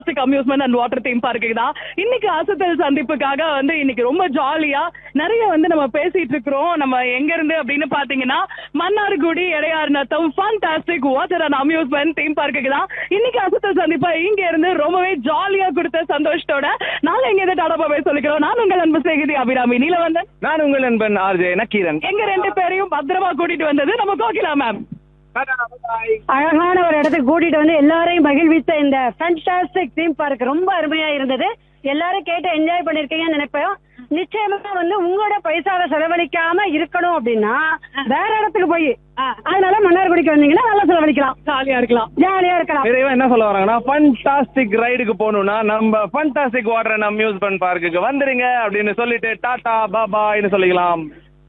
amusement and water theme park தான் இன்னைக்கு அசத்தல் சந்திப்புக்காக வந்து இன்னைக்கு ரொம்ப ஜாலியா நிறைய வந்து நம்ம பேசிட்டு இருக்கிறோம் நம்ம எங்க இருந்து அப்படின்னு பாத்தீங்கன்னா Mannargudi Idaiyar Natham fantastic water and amusement theme பார்க்குக்கு தான் இன்னைக்கு அசத்தல் சந்திப்பா இங்க இருந்து ரொம்பவே ஜாலியா கொடுத்த சந்தோஷத்தோட நாங்க இங்க இருந்து டாடா பாபாய் சொல்லிக்கிறோம் நான் உங்கள் அன்பு சேகதி அபிராமி நீலவந்தன் நான் உங்கள் நண்பன் ஆர்ஜே நக்கீரன் எங்க ரெண்டு பேரையும் பத்திரமா கூட்டிட்டு வந்தது நம்ம கோகிலா மேம் அழகான ஒரு இடத்துக்கு கூட்டிட்டு வந்து எல்லாரையும் மகிழ்வித்த இந்த ஃபேண்டாஸ்டிக் தீம் பார்க் ரொம்ப அருமையா இருந்தது எல்லாரும் கேட்டு என்ஜாய் பண்ணிருக்கீங்கன்னு நினைப்பேன் நிச்சயமா வந்து உங்களோட பைசாவை செலவழிக்காம இருக்கணும் அப்படின்னா வேற இடத்துக்கு போய் அதனால மன்னார்குடிக்கு வந்தீங்கன்னா நல்லா செலவழிக்கலாம் ஜாலியா இருக்கலாம் ஜாலியா இருக்கலாம் நிறைவா என்ன சொல்ல வராங்கன்னா ஃபண்டாஸ்டிக் ரைடுக்கு போகணும்னா நம்ம ஃபண்டாஸ்டிக் வாட்டர் அண்ட் அம்யூஸ்மெண்ட் பார்க்குக்கு வந்துருங்க அப்படின்னு சொல்லிட்டு டாடா பாபாய்னு சொல்லிக்கலாம்